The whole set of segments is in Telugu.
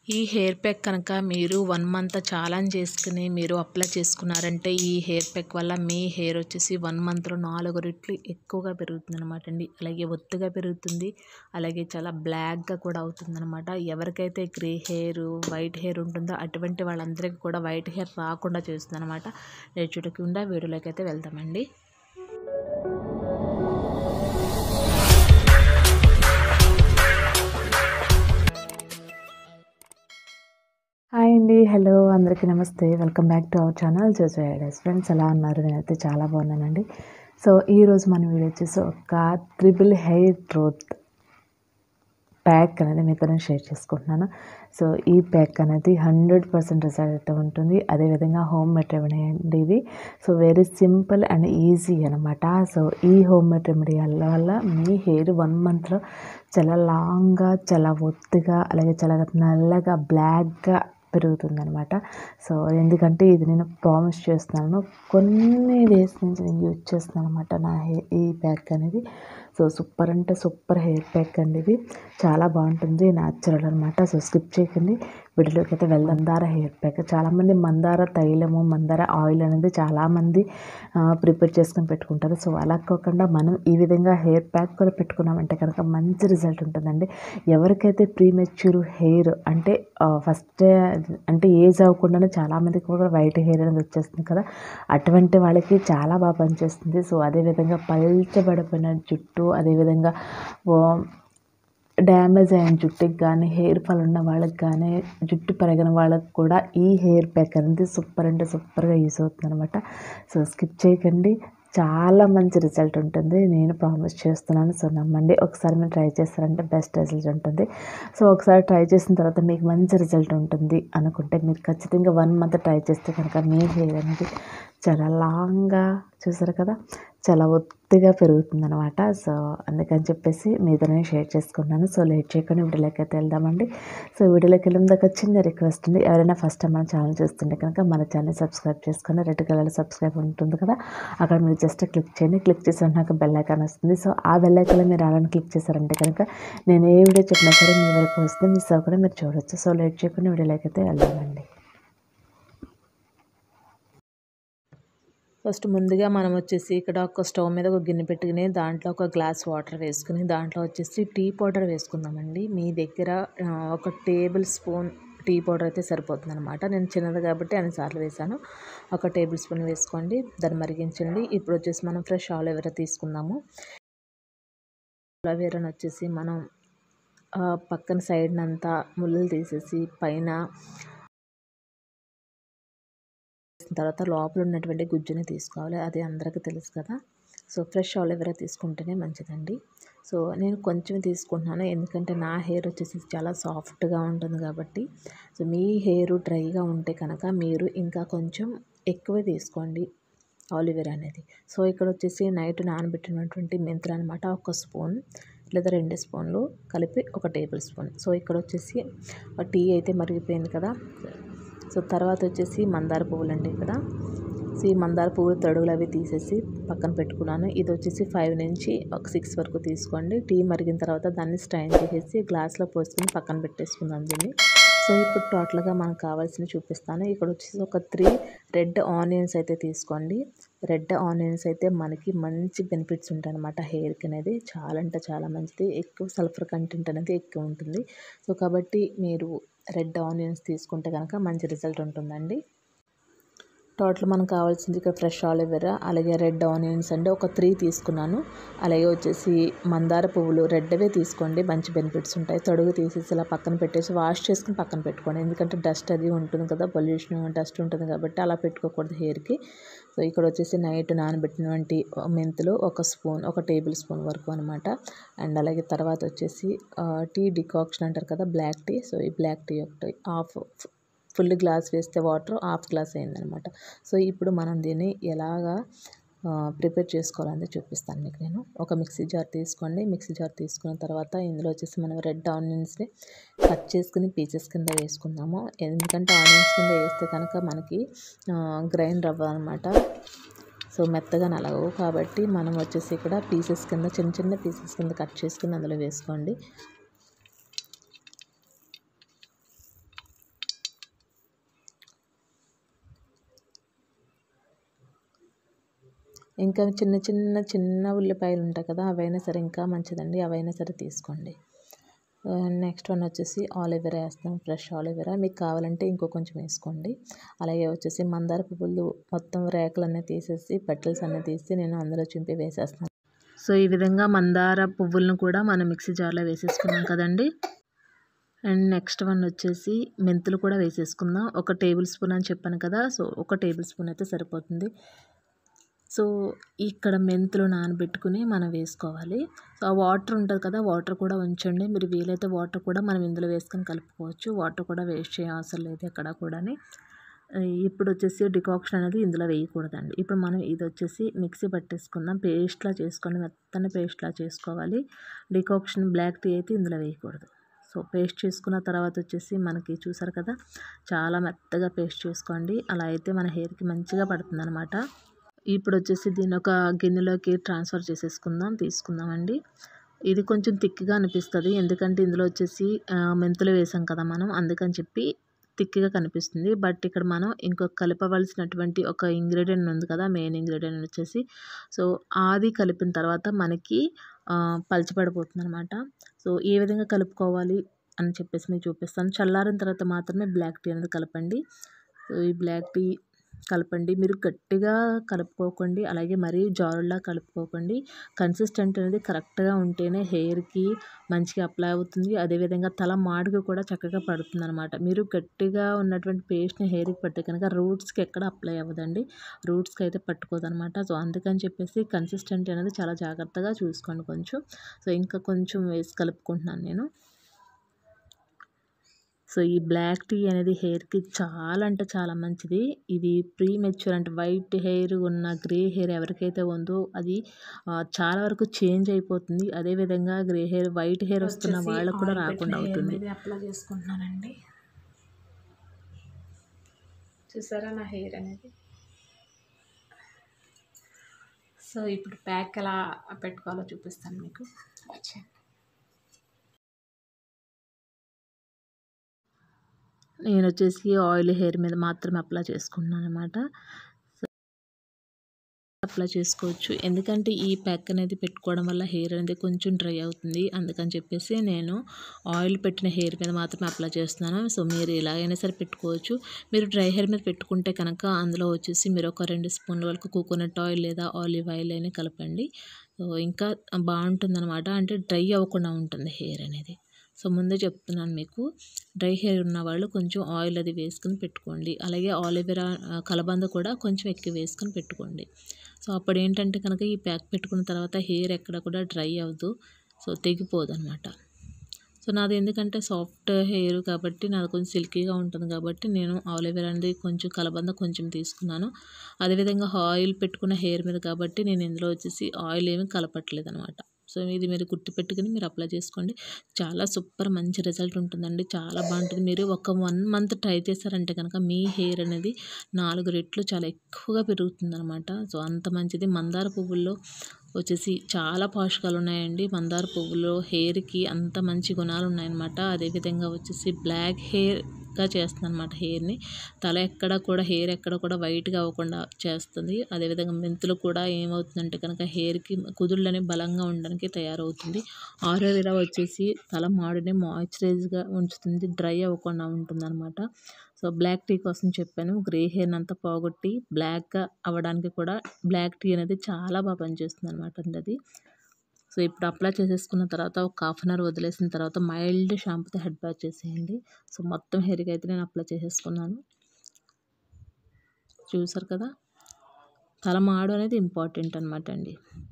ఈ హెయిర్ ప్యాక్ కనుక మీరు వన్ మంత్ ఛాలెంజ్ చేసుకుని మీరు అప్లై చేసుకున్నారంటే ఈ హెయిర్ ప్యాక్ వల్ల మీ హెయిర్ వచ్చేసి వన్ మంత్లో నాలుగు రెట్లు ఎక్కువగా పెరుగుతుంది అనమాట అండి అలాగే ఒత్తుగా పెరుగుతుంది అలాగే చాలా బ్లాక్గా కూడా అవుతుంది అనమాట ఎవరికైతే గ్రే హెయిర్ వైట్ హెయిర్ ఉంటుందో అటువంటి వాళ్ళందరికీ కూడా వైట్ హెయిర్ రాకుండా చేస్తుంది అనమాట నేను చూడకుండా వీడియోలోకి అయితే వెళ్తామండి హాయ్ అండి హలో అందరికీ నమస్తే welcome back to our channel Jojo ideas friends ఎలా ఉన్నారు నేనైతే చాలా బాగున్నానండి సో ఈరోజు మన వీడియో వచ్చేసి ఒక త్రిబుల్ హెయిర్ గ్రోత్ ప్యాక్ అనేది మీతో నేను షేర్ చేసుకుంటున్నాను సో ఈ ప్యాక్ అనేది హండ్రెడ్ పర్సెంట్ రిజల్ట్ అయితే ఉంటుంది అదేవిధంగా హోమ్ మేడ్ రెమెడీ అండి ఇది so very simple and easy అనమాట సో ఈ హోమ్ మేడ్ రెమెడీ వల్ల మీ హెయిర్ వన్ మంత్లో చాలా లాంగ్గా చాలా ఒత్తుగా అలాగే చాలా నల్లగా బ్లాక్గా పెరుగుతుంది అనమాట సో ఎందుకంటే ఇది నేను ప్రామిస్ చేస్తున్నాను కొన్ని డేస్ నుంచి నేను యూజ్ చేస్తున్నాను అనమాట నా హెయిర్ ఈ ప్యాక్ అనేది సో సూపర్ అంటే సూపర్ హెయిర్ ప్యాక్ అండి ఇది చాలా బాగుంటుంది న్యాచురల్ అనమాట సో స్కిప్ చేయకండి వీడియోలోకి అయితే వెళ్దాం మందార హెయిర్ ప్యాక్ చాలామంది మందార తైలము మందార ఆయిల్ అనేది చాలామంది ప్రిపేర్ చేసుకొని పెట్టుకుంటారు సో అలా కాకుండా మనం ఈ విధంగా హెయిర్ ప్యాక్ కూడా పెట్టుకున్నామంటే కనుక మంచి రిజల్ట్ ఉంటుందండి ఎవరికైతే ప్రీమెచ్యూర్ హెయిర్ అంటే ఫస్ట్ అంటే ఏజ్ అవ్వకుండానే చాలామందికి కూడా వైట్ హెయిర్ అనేది వచ్చేస్తుంది కదా అటువంటి వాళ్ళకి చాలా బాగా పనిచేస్తుంది సో అదేవిధంగా పల్చబడిపోయిన జుట్టు అదేవిధంగా డ్యామేజ్ అయిన జుట్టుకి కానీ హెయిర్ ఫాల్ ఉన్న వాళ్ళకి కానీ జుట్టు పెరగిన వాళ్ళకి కూడా ఈ హెయిర్ ప్యాక్ అనేది సూపర్ అంటే సూపర్గా యూస్ అవుతుంది అనమాట సో స్కిప్ చేయకండి చాలా మంచి రిజల్ట్ ఉంటుంది నేను ప్రామిస్ చేస్తున్నాను సో నమ్మండి ఒకసారి మీరు ట్రై చేస్తారంటే బెస్ట్ రిజల్ట్ ఉంటుంది సో ఒకసారి ట్రై చేసిన తర్వాత మీకు మంచి రిజల్ట్ ఉంటుంది అనుకుంటే మీరు ఖచ్చితంగా వన్ మంత్ ట్రై చేస్తే కనుక మీ హెయిర్ అనేది చాలా లాంగ్గా చూసారు కదా చాలా ఒత్తిగా పెరుగుతుంది అనమాట సో అందుకని చెప్పేసి మీతోనే షేర్ చేసుకున్నాను సో లేట్ చేయకుండా వీడియోలోకి అయితే వెళ్దామండి సో వీడియోలోకి వెళ్ళిన దాకా చిన్న రిక్వెస్ట్ ఉంది ఎవరైనా ఫస్ట్ టైం మన ఛానల్ చూస్తుంటే కనుక మన ఛానల్ సబ్స్క్రైబ్ చేసుకుని రెడ్ కలర్ సబ్స్క్రైబ్ ఉంటుంది కదా అక్కడ మీరు జస్ట్ క్లిక్ చేయండి క్లిక్ చేసిన నాకు బెల్ ఐకాన్ వస్తుంది సో ఆ బెల్ ఐకాన్ మీరు అలానే క్లిక్ చేశారంటే కనుక నేను ఏ వీడియో చెప్పినా సరే మీ వరకు వస్తే మిస్ అవ్వకుండా మీరు చూడొచ్చు సో లేట్ చేయకుండా వీడియోలోకి అయితే వెళ్దామండి ఫస్ట్ ముందుగా మనం వచ్చేసి ఇక్కడ ఒక స్టవ్ మీద ఒక గిన్నె పెట్టుకుని దాంట్లో ఒక గ్లాస్ వాటర్ వేసుకుని దాంట్లో వచ్చేసి టీ పౌడర్ వేసుకుందామండి మీ దగ్గర ఒక టేబుల్ స్పూన్ టీ పౌడర్ అయితే సరిపోతుంది అనమాట నేను చిన్నది కాబట్టి అన్నిసార్లు వేసాను ఒక టేబుల్ స్పూన్ వేసుకోండి దాన్ని మరిగించండి ఇప్పుడు వచ్చేసి మనం ఫ్రెష్ ఆలోవేరా తీసుకుందాము ఆలోవేరాని వచ్చేసి మనం పక్కన సైడ్నంతా ముళ్ళలు తీసేసి పైన తర్వాత లోపల ఉన్నటువంటి గుజ్జుని తీసుకోవాలి అది అందరికీ తెలుసు కదా సో ఫ్రెష్ ఆలివేరా తీసుకుంటేనే మంచిదండి సో నేను కొంచెం తీసుకుంటున్నాను ఎందుకంటే నా హెయిర్ వచ్చేసి చాలా సాఫ్ట్గా ఉంటుంది కాబట్టి సో మీ హెయిర్ డ్రైగా ఉంటే కనుక మీరు ఇంకా కొంచెం ఎక్కువ తీసుకోండి ఆలివేరా అనేది సో ఇక్కడ వచ్చేసి నైట్ నానబెట్టినటువంటి మెంతులు అనమాట ఒక స్పూన్ లేదా రెండు స్పూన్లు కలిపి ఒక టేబుల్ స్పూన్ సో ఇక్కడ వచ్చేసి టీ అయితే మరిగిపోయింది కదా సో తర్వాత వచ్చేసి మందార పువ్వులు అండి ఇక్కడ సో ఈ మందార పువ్వులు తడుగులు అవి తీసేసి పక్కన పెట్టుకున్నాను ఇది వచ్చేసి ఫైవ్ నుంచి ఒక సిక్స్ వరకు తీసుకోండి టీ మరిగిన తర్వాత దాన్ని స్ట్రైన్ చేసేసి గ్లాస్లో పోసుకుని పక్కన పెట్టేసుకుందాం దీన్ని సో ఇప్పుడు టోటల్గా మనకు కావాల్సినవి చూపిస్తాను ఇక్కడ వచ్చేసి ఒక త్రీ రెడ్ ఆనియన్స్ అయితే తీసుకోండి రెడ్ ఆనియన్స్ అయితే మనకి మంచి బెనిఫిట్స్ ఉంటాయి అనమాట హెయిర్కి అనేది చాలా అంటే చాలా మంచిది ఎక్కువ సల్ఫర్ కంటెంట్ అనేది ఎక్కువ ఉంటుంది సో కాబట్టి మీరు రెడ్ ఆనియన్స్ తీసుకుంటే కనుక మంచి రిజల్ట్ ఉంటుందండి టోటల్ మనకు కావాల్సింది ఇక్కడ ఫ్రెష్ ఆలివేరా అలాగే రెడ్ ఆనియన్స్ అండి ఒక త్రీ తీసుకున్నాను అలాగే వచ్చేసి మందార పువ్వులు రెడ్వే తీసుకోండి మంచి బెనిఫిట్స్ ఉంటాయి తొడుగు తీసేసి ఇలా పక్కన పెట్టేసి వాష్ చేసుకుని పక్కన పెట్టుకోండి ఎందుకంటే డస్ట్ అది ఉంటుంది కదా పొల్యూషన్ డస్ట్ ఉంటుంది కాబట్టి అలా పెట్టుకోకూడదు హెయిర్కి సో ఇక్కడ వచ్చేసి నైట్ నానబెట్టినటువంటి మెంతులు ఒక స్పూన్ ఒక టేబుల్ స్పూన్ వరకు అనమాట అండ్ అలాగే తర్వాత వచ్చేసి టీ డికాక్షన్ అంటారు కదా బ్లాక్ టీ సో ఈ బ్లాక్ టీ ఒకటి హాఫ్ ఫుల్ గ్లాస్ వేస్తే వాటర్ హాఫ్ గ్లాస్ అయిందనమాట సో ఇప్పుడు మనం దీన్ని ఎలాగా ప్రిపేర్ చేసుకోవాలని చూపిస్తాను మీకు నేను ఒక మిక్సీ జార్ తీసుకోండి మిక్సీ జార్ తీసుకున్న తర్వాత ఇందులో వచ్చేసి మనం రెడ్ ఆనియన్స్ని కట్ చేసుకుని పీసెస్ కింద వేసుకుందాము ఎందుకంటే ఆనియన్స్ కింద వేస్తే కనుక మనకి గ్రైండ్ అవ్వ అనమాట సో మెత్తగా నలగవు కాబట్టి మనం వచ్చేసి ఇక్కడ పీసెస్ కింద చిన్న చిన్న పీసెస్ కింద కట్ చేసుకుని అందులో వేసుకోండి ఇంకా చిన్న చిన్న చిన్న ఉల్లిపాయలు ఉంటాయి కదా అవైనా సరే ఇంకా మంచిదండి అవైనా సరే తీసుకోండి నెక్స్ట్ వన్ వచ్చేసి ఆలివెరా వేస్తాం ఫ్రెష్ ఆలివెరా మీకు కావాలంటే ఇంకో కొంచెం వేసుకోండి అలాగే వచ్చేసి మందార పువ్వులు మొత్తం రేకలన్నీ తీసేసి పెటల్స్ అన్నీ తీసి నేను అందులో చింపి వేసేస్తాను సో ఈ విధంగా మందార పువ్వులను కూడా మనం మిక్సీ జార్లో వేసేసుకున్నాం కదండి అండ్ నెక్స్ట్ వన్ వచ్చేసి మెంతులు కూడా వేసేసుకుందాం ఒక టేబుల్ స్పూన్ అని చెప్పాను కదా సో ఒక టేబుల్ స్పూన్ అయితే సరిపోతుంది సో ఇక్కడ మెంతులు నానబెట్టుకుని మనం వేసుకోవాలి సో ఆ వాటర్ ఉంటుంది కదా వాటర్ కూడా ఉంచండి మీరు వీలైతే వాటర్ కూడా మనం ఇందులో వేసుకొని కలుపుకోవచ్చు వాటర్ కూడా వేస్ట్ చేయ అవసరం లేదు ఎక్కడ కూడా ఇప్పుడు వచ్చేసి డికాక్షన్ అనేది ఇందులో వేయకూడదండి ఇప్పుడు మనం ఇది వచ్చేసి మిక్సీ పట్టేసుకుందాం పేస్ట్లా చేసుకొని మెత్తని పేస్ట్లా చేసుకోవాలి డికాక్షన్ బ్లాక్ టీ అయితే ఇందులో వేయకూడదు సో పేస్ట్ చేసుకున్న తర్వాత వచ్చేసి మనకి చూసారు కదా చాలా మెత్తగా పేస్ట్ చేసుకోండి అలా అయితే మన హెయిర్కి మంచిగా పడుతుంది అనమాట ఇప్పుడు వచ్చేసి దీన్ని ఒక గిన్నెలోకి ట్రాన్స్ఫర్ చేసేసుకుందాం తీసుకుందామండి ఇది కొంచెం థిక్గా అనిపిస్తుంది ఎందుకంటే ఇందులో వచ్చేసి మెంతులు వేసాం కదా మనం అందుకని చెప్పి థిక్గా కనిపిస్తుంది బట్ ఇక్కడ మనం ఇంకొక కలపవలసినటువంటి ఒక ఇంగ్రీడియంట్ ఉంది కదా మెయిన్ ఇంగ్రీడియంట్ వచ్చేసి సో అది కలిపిన తర్వాత మనకి పలచబడిపోతుంది అనమాట సో ఏ విధంగా కలుపుకోవాలి అని చెప్పేసి మీకు చూపిస్తాను చల్లారిన తర్వాత మాత్రమే బ్లాక్ టీ అనేది కలపండి సో ఈ బ్లాక్ టీ కలపండి మీరు గట్టిగా కలుపుకోకండి అలాగే మరీ జారులా కలుపుకోకండి కన్సిస్టెంట్ అనేది కరెక్ట్గా ఉంటేనే హెయిర్కి మంచిగా అప్లై అవుతుంది అదేవిధంగా తల మాడుకు కూడా చక్కగా పడుతుంది అనమాట మీరు గట్టిగా ఉన్నటువంటి పేస్ట్ని హెయిర్కి పట్టే కనుక రూట్స్కి ఎక్కడ అప్లై అవ్వదండి రూట్స్కి అయితే పట్టుకోదనమాట సో అందుకని చెప్పేసి కన్సిస్టెంట్ అనేది చాలా జాగ్రత్తగా చూసుకోండి కొంచెం సో ఇంకా కొంచెం వేసి కలుపుకుంటున్నాను నేను సో ఈ బ్లాక్ టీ అనేది హెయిర్కి చాలా అంటే చాలా మంచిది ఇది ప్రీ మెచ్యూర్ అంటే వైట్ హెయిర్ ఉన్న గ్రే హెయిర్ ఎవరికైతే ఉందో అది చాలా వరకు చేంజ్ అయిపోతుంది అదేవిధంగా గ్రే హెయిర్ వైట్ హెయిర్ వస్తున్న వాళ్ళకు కూడా రాకుండా అవుతుంది అప్లై చేసుకుంటున్నానండి చూసారా నా హెయిర్ అనేది సో ఇప్పుడు ప్యాక్ ఎలా పెట్టుకోవాలో చూపిస్తాను మీకు వచ్చేయండి నేను వచ్చేసి ఆయిల్ హెయిర్ మీద మాత్రమే అప్లై చేసుకుంటున్నాను అనమాట అప్లై చేసుకోవచ్చు ఎందుకంటే ఈ ప్యాక్ అనేది పెట్టుకోవడం వల్ల హెయిర్ అనేది కొంచెం డ్రై అవుతుంది అందుకని చెప్పేసి నేను ఆయిల్ పెట్టిన హెయిర్ మీద మాత్రమే అప్లై చేస్తున్నాను సో మీరు ఎలాగైనా సరే పెట్టుకోవచ్చు మీరు డ్రై హెయిర్ మీద పెట్టుకుంటే కనుక అందులో వచ్చేసి మీరు ఒక రెండు స్పూన్ల వరకు కోకోనట్ ఆయిల్ లేదా ఆలివ్ ఆయిల్ అని కలపండి సో ఇంకా బాగుంటుంది అనమాట అంటే డ్రై అవ్వకుండా ఉంటుంది హెయిర్ అనేది సో ముందే చెప్తున్నాను మీకు డ్రై హెయిర్ ఉన్న వాళ్ళు కొంచెం ఆయిల్ అది వేసుకుని పెట్టుకోండి అలాగే ఆలివెరా కలబంద కూడా కొంచెం ఎక్కువ వేసుకొని పెట్టుకోండి సో అప్పుడు ఏంటంటే కనుక ఈ ప్యాక్ పెట్టుకున్న తర్వాత హెయిర్ ఎక్కడ కూడా డ్రై అవ్వదు సో తెగిపోదు అనమాట సో నాది ఎందుకంటే సాఫ్ట్ హెయిర్ కాబట్టి నాది కొంచెం సిల్కీగా ఉంటుంది కాబట్టి నేను ఆలివెరా అనేది కొంచెం కలబంద కొంచెం తీసుకున్నాను అదేవిధంగా ఆయిల్ పెట్టుకున్న హెయిర్ మీద కాబట్టి నేను ఇందులో వచ్చేసి ఆయిల్ ఏమీ కలపట్లేదు అనమాట సో ఇది మీరు గుర్తు పెట్టుకుని మీరు అప్లై చేసుకోండి చాలా సూపర్ మంచి రిజల్ట్ ఉంటుందండి చాలా బాగుంటుంది మీరు ఒక వన్ మంత్ ట్రై చేశారంటే కనుక మీ హెయిర్ అనేది నాలుగు రెట్లు చాలా ఎక్కువగా పెరుగుతుంది అనమాట సో అంత మంచిది మందార పువ్వుల్లో వచ్చేసి చాలా పోషకాలు ఉన్నాయండి మందార పువ్వులో హెయిర్కి అంత మంచి గుణాలు ఉన్నాయన్నమాట అదేవిధంగా వచ్చేసి బ్లాక్ హెయిర్గా చేస్తుంది అనమాట హెయిర్ని తల ఎక్కడ కూడా హెయిర్ ఎక్కడ కూడా వైట్గా అవ్వకుండా చేస్తుంది అదేవిధంగా మెంతులు కూడా ఏమవుతుందంటే కనుక హెయిర్కి కుదుళ్ళని బలంగా ఉండడానికి తయారవుతుంది ఆరోవేరా వచ్చేసి తల మాడిని మాయిశ్చరైజ్గా ఉంచుతుంది డ్రై అవ్వకుండా ఉంటుంది అనమాట సో బ్లాక్ టీ కోసం చెప్పాను గ్రే హెయిర్ అంతా పోగొట్టి బ్లాక్గా అవ్వడానికి కూడా బ్లాక్ టీ అనేది చాలా బాగా పనిచేస్తుంది అనమాట అది సో ఇప్పుడు అప్లై చేసేసుకున్న తర్వాత ఒక హాఫ్ అన్ అవర్ వదిలేసిన తర్వాత మైల్డ్ షాంపూతో హెడ్ బాత్ చేసేయండి సో మొత్తం హెయిర్కి అయితే నేను అప్లై చేసేసుకున్నాను చూసారు కదా తల మాడు అనేది ఇంపార్టెంట్ అనమాట అండి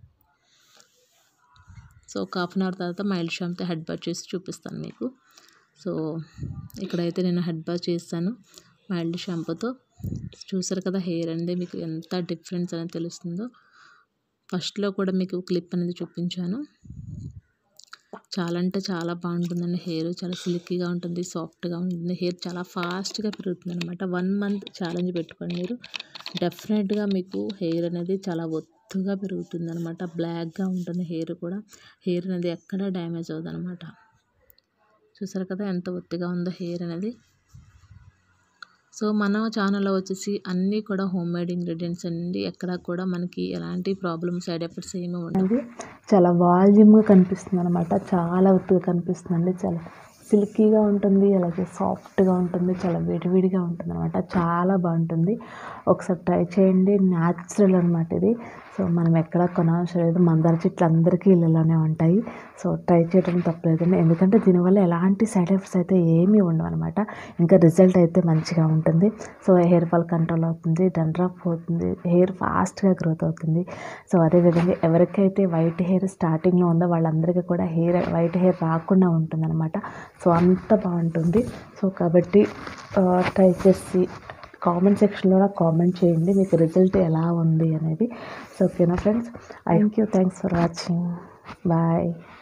సో ఒక హాఫ్ అన్ అవర్ తర్వాత మైల్డ్ షాంపూతో హెడ్ బాత్ చేసి చూపిస్తాను మీకు సో ఇక్కడైతే నేను హెడ్ బాత్ చేస్తాను మైల్డ్ షాంపూతో చూసారు కదా హెయిర్ అనేది మీకు ఎంత డిఫరెన్స్ అనేది తెలుస్తుందో ఫస్ట్లో కూడా మీకు క్లిప్ అనేది చూపించాను చాలా అంటే చాలా బాగుంటుందండి హెయిర్ చాలా సిల్కీగా ఉంటుంది సాఫ్ట్గా ఉంటుంది హెయిర్ చాలా ఫాస్ట్గా పెరుగుతుంది అనమాట వన్ మంత్ ఛాలెంజ్ పెట్టుకోండి మీరు డెఫినెట్గా మీకు హెయిర్ అనేది చాలా ఒత్తుగా పెరుగుతుంది అనమాట బ్లాక్గా ఉంటుంది హెయిర్ కూడా హెయిర్ అనేది ఎక్కడ డ్యామేజ్ అవ్వదు అనమాట చూసారు కదా ఎంత ఒత్తిగా ఉందో హెయిర్ అనేది సో మన ఛానల్లో వచ్చేసి అన్నీ కూడా హోమ్ మేడ్ ఇంగ్రీడియంట్స్ అండి ఎక్కడ కూడా మనకి ఎలాంటి ప్రాబ్లమ్ సైడ్ ఎఫెక్ట్స్ ఏమీ ఉండవు అనేది చాలా వాల్యూమ్గా కనిపిస్తుంది అనమాట చాలా ఒత్తుగా కనిపిస్తుందండి చాలా సిల్కీగా ఉంటుంది అలాగే సాఫ్ట్గా ఉంటుంది చాలా విడివిడిగా ఉంటుంది అనమాట చాలా బాగుంటుంది ఒకసారి ట్రై చేయండి న్యాచురల్ అనమాట ఇది సో మనం ఎక్కడ కొనవసరం లేదు మందార చెట్లు అందరికీ ఇళ్ళలోనే ఉంటాయి సో ట్రై చేయడం తప్పలేదండి ఎందుకంటే దీనివల్ల ఎలాంటి సైడ్ ఎఫెక్ట్స్ అయితే ఏమీ ఉండవు అనమాట ఇంకా రిజల్ట్ అయితే మంచిగా ఉంటుంది సో హెయిర్ ఫాల్ కంట్రోల్ అవుతుంది డండ్రాఫ్ పోతుంది హెయిర్ ఫాస్ట్గా గ్రోత్ అవుతుంది సో అదేవిధంగా ఎవరికైతే వైట్ హెయిర్ స్టార్టింగ్లో ఉందో వాళ్ళందరికీ కూడా హెయిర్ వైట్ హెయిర్ రాకుండా ఉంటుందన్నమాట సో అంత బాగుంటుంది సో కాబట్టి ట్రై చేసి కామెంట్ సెక్షన్లో కూడా కామెంట్ చేయండి మీకు రిజల్ట్ ఎలా ఉంది అనేది సో ఓకేనా friends thank you thanks for watching bye